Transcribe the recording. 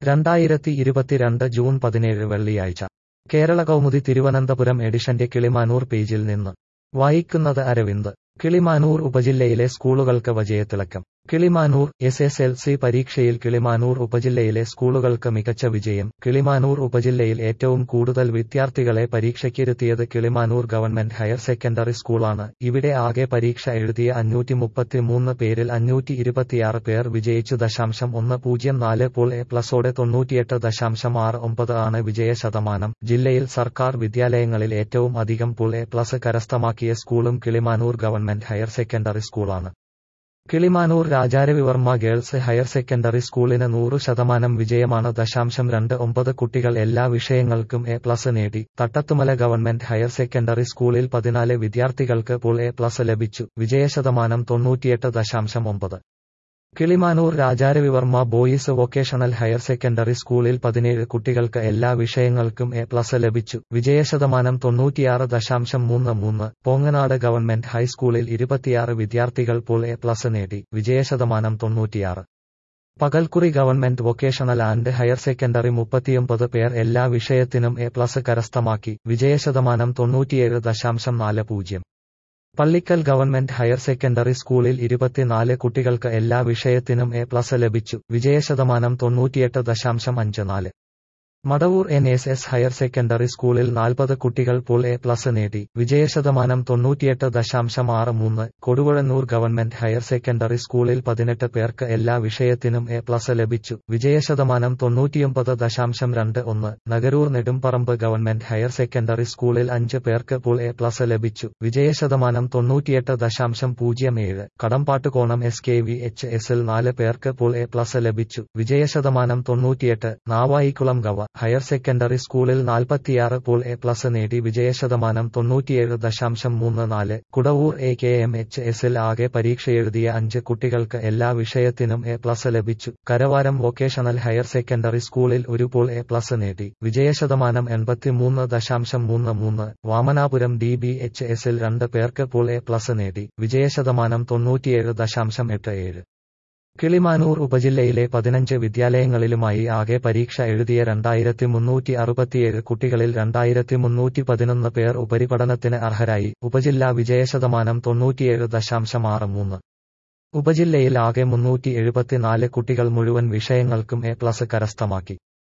രണ്ടായിരത്തി ഇരുപത്തിരണ്ട് ജൂൺ പതിനേഴ് വെള്ളിയാഴ്ച കേരള കൗമുദി തിരുവനന്തപുരം എഡിഷന്റെ കിളിമാനൂർ പേജിൽ നിന്ന് വായിക്കുന്നത് അരവിന്ദ് കിളിമാനൂർ ഉപജില്ലയിലെ സ്കൂളുകൾക്ക് വിജയത്തിളക്കം Kilimanoor S S L C പരീക്ഷയിൽ കിളിമാനൂർ ഉപജില്ലയിലെ സ്കൂളുകൾക്ക് മികച്ച വിജയം കിളിമാനൂർ ഉപജില്ലയിൽ ഏറ്റവും കൂടുതൽ വിദ്യാർത്ഥികളെ പരീക്ഷയ്ക്കിരുത്തിയത് കിളിമാനൂർ ഗവൺമെന്റ് ഹയർ സെക്കൻഡറി സ്കൂളാണ് ഇവിടെ ആകെ പരീക്ഷ എഴുതിയ അഞ്ഞൂറ്റി മുപ്പത്തിമൂന്ന് പേരിൽ അഞ്ഞൂറ്റി ഇരുപത്തിയാറ് പേർ വിജയിച്ചു ദശാംശം ഒന്ന് പൂജ്യം നാല് പോൾ എ പ്ലസോടെ തൊണ്ണൂറ്റിയെട്ട് ദശാംശം ആറ് ഒമ്പത് ആണ് വിജയ ശതമാനം ജില്ലയിൽ സർക്കാർ വിദ്യാലയങ്ങളിൽ ഏറ്റവും അധികം പോൾ എ പ്ലസ് കരസ്ഥമാക്കിയ സ്കൂളും കിളിമാനൂർ ഗവൺമെന്റ് ഹയർ സെക്കൻഡറി സ്കൂളാണ് Kilimanoor Raja Ravi Varma girls higher secondary സ്കൂളിന് നൂറു ശതമാനം വിജയമാണ് ദശാംശം രണ്ട് ഒമ്പത് കുട്ടികൾ എല്ലാ വിഷയങ്ങൾക്കും എ പ്ലസ് നേടി തട്ടത്തുമല ഗവൺമെന്റ് ഹയർ സെക്കൻഡറി സ്കൂളിൽ പതിനാല് വിദ്യാർത്ഥികൾക്ക് പോൾ എ പ്ലസ് ലഭിച്ചു വിജയശതമാനം തൊണ്ണൂറ്റിയെട്ട് ദശാംശം ഒമ്പത് Kilimanoor Raja Ravi Varma boys vocational higher secondary സ്കൂളിൽ പതിനേഴ് കുട്ടികൾക്ക് എല്ലാ വിഷയങ്ങൾക്കും എ പ്ലസ് ലഭിച്ചു വിജയശതമാനം തൊണ്ണൂറ്റിയാറ് ദശാംശം മൂന്ന് മൂന്ന് പോങ്ങനാട് ഗവൺമെന്റ് ഹൈസ്കൂളിൽ ഇരുപത്തിയാറ് വിദ്യാർത്ഥികൾ പോൾ എ പ്ലസ് നേടി വിജയശതമാനം തൊണ്ണൂറ്റിയാറ് Pakalkuri government vocational and higher secondary മുപ്പത്തിയൊമ്പത് പേർ എല്ലാ വിഷയത്തിനും എ പ്ലസ് കരസ്ഥമാക്കി വിജയശതമാനം തൊണ്ണൂറ്റിയേഴ് ദശാംശം നാല് പൂജ്യം പള്ളിക്കൽ ഗവൺമെന്റ് ഹയർ സെക്കൻഡറി സ്കൂളിൽ ഇരുപത്തിനാല് കുട്ടികൾക്ക് എല്ലാ വിഷയത്തിനും എ പ്ലസ് ലഭിച്ചു വിജയശതമാനം തൊണ്ണൂറ്റിയെട്ട് ദശാംശം അഞ്ച് നാല് Madavoor N S S higher secondary സ്കൂളിൽ നാൽപ്പത് കുട്ടികൾ പോൾ എ പ്ലസ് നേടി വിജയശതമാനം തൊണ്ണൂറ്റിയെട്ട് ദശാംശം ആറ് മൂന്ന് കൊടുവഴന്നൂർ ഗവൺമെന്റ് ഹയർ സെക്കൻഡറി സ്കൂളിൽ പതിനെട്ട് പേർക്ക് എല്ലാ വിഷയത്തിനും എ പ്ലസ് ലഭിച്ചു വിജയശതമാനം തൊണ്ണൂറ്റിയൊമ്പത് ദശാംശം രണ്ട് ഒന്ന് Nagaroor Nedumparambu government higher secondary സ്കൂളിൽ അഞ്ച് പേർക്ക് പോൾ എ പ്ലസ് ലഭിച്ചു വിജയശതമാനം തൊണ്ണൂറ്റിയെട്ട് ദശാംശം പൂജ്യം ഏഴ് Kadambattukonam S K V H എസിൽ നാല് പേർക്ക് പോൾ എ പ്ലസ് ലഭിച്ചു വിജയശതമാനം തൊണ്ണൂറ്റിയെട്ട് നാവായിക്കുളം ഗവ ഹയർ സെക്കൻഡറി സ്കൂളിൽ നാൽപ്പത്തിയാറ് പോൾ എ പ്ലസ് നേടി വിജയശതമാനം തൊണ്ണൂറ്റിയേഴ് ദശാംശം മൂന്ന് നാല് Kudavoor A K M H എസിൽ ആകെ പരീക്ഷയെഴുതിയ അഞ്ച് കുട്ടികൾക്ക് എല്ലാ വിഷയത്തിനും എ പ്ലസ് ലഭിച്ചു കരവാരം വൊക്കേഷണൽ ഹയർ സെക്കൻഡറി സ്കൂളിൽ ഒരു പോൾ എ പ്ലസ് നേടി വിജയശതമാനം എൺപത്തിമൂന്ന് ദശാംശം മൂന്ന് മൂന്ന് വാമനാപുരം ഡി ബി എച്ച് എസിൽ രണ്ട് പേർക്ക് പോൾ എ പ്ലസ് നേടി വിജയശതമാനം തൊണ്ണൂറ്റിയേഴ് ദശാംശം എട്ട് ഏഴ് കിളിമാനൂർ ഉപജില്ലയിലെ പതിനഞ്ച് വിദ്യാലയങ്ങളിലുമായി ആകെ പരീക്ഷ എഴുതിയ രണ്ടായിരത്തി മുന്നൂറ്റി അറുപത്തിയേഴ് കുട്ടികളിൽ രണ്ടായിരത്തി മുന്നൂറ്റി പതിനൊന്ന് പേർ ഉപരിപഠനത്തിന് അർഹരായി ഉപജില്ലാ വിജയശതമാനം തൊണ്ണൂറ്റിയേഴ് ദശാംശം ആറ് മൂന്ന് ഉപജില്ലയിൽ ആകെ മുന്നൂറ്റി എഴുപത്തിനാല് കുട്ടികൾ മുഴുവൻ വിഷയങ്ങൾക്കും എ പ്ലസ് കരസ്ഥമാക്കി